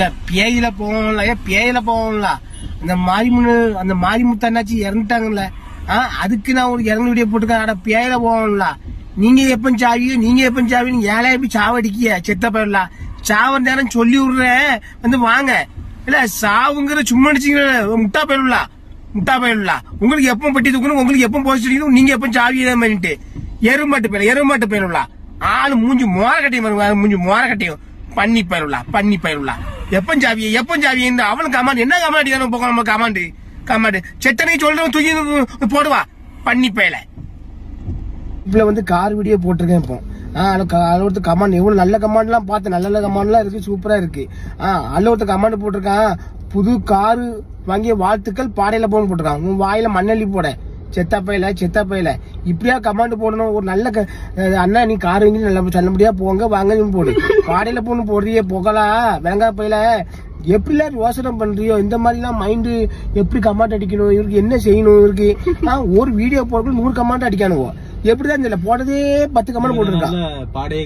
இல்ல பேயில போவோம்ல ஏன் பேயில போவோம்ல அந்த மாரிமுன்னு அந்த மாரிமுத்து அண்ணாச்சி இறந்துட்டாங்கல்ல ஆ அதுக்கு நான் ஒரு இறங்கு வீடியோ போட்டுருக்கேன் அட பேயில போவோம்ல நீங்க எப்ப சாவியோ நீங்க எப்ப சாவி நீங்க ஏழை எப்படி சாவடிக்கிய செத்த போயிடலாம் சாவர நேரம் சொல்லி விடுறேன் வந்து வாங்க இல்ல சாவுங்கிற சும்மா அடிச்சீங்க முட்டா போயிடலாம் முட்டா போயிடலாம் உங்களுக்கு எப்போ பெட்டி தூக்கணும் உங்களுக்கு எப்போ போஸ்ட் அடிக்கணும் நீங்க எப்போ சாவி இதை பண்ணிட்டு எருமாட்டு போயிடலாம் எருமாட்டு போயிடலாம் ஆளு மூஞ்சி மோர கட்டியும் பாருங்க, மூஞ்சி மோர கட்டியும் பண்ணி போயிடலாம் பண்ணி போயிடலாம் எப்போ சாவியை எப்போ சாவியை இந்த அவனுக்கு கமாண்ட் என்ன கமாண்ட் அடிக்கணும் போக நம்ம கமாண்டு கமாண்டு செத்தனை சொல்றவன் தூக்கி போடுவா பண்ணி போயல இப்பல வந்து கார் வீடியோ போட்டிருக்கேன் இப்போ அதில் ஒருத்தர் கமாண்ட் எவ்வளவு நல்ல கமாண்ட்லாம் பார்த்தேன் நல்ல நல்ல கமாண்ட்லாம் இருக்கு சூப்பரா இருக்கு ஆ அதில் ஒருத்தர் கமாண்ட் போட்டிருக்கான் புது காரு வாங்கிய வாழ்த்துக்கள் பாடையில போன்னு போட்டிருக்கான் உன் வாயில மண்ணள்ளி போட செத்தா பையில செத்தா பையில இப்படியா கமாண்ட் போடணும் ஒரு நல்ல க- அஹ் அண்ணா நீ கார் வாங்கி நல்ல நல்லபடியா போங்க வாங்கன்னு போடு பாடையில போன்னு போடுறியே புகழா வெங்கா பையில எப்படிலாம் யோசனை பண்றியோ இந்த மாதிரிலாம் மைண்டு எப்படி கமாண்ட் அடிக்கணும் இவருக்கு என்ன செய்யணும் இவருக்கு ஆ, ஒரு வீடியோ போடுறது நூறு கமாண்ட் அடிக்கானுவோ எப்படிதான் தெரியல போட்டதே பத்து கமாண்ட் போட்டிருக்கான் பாடே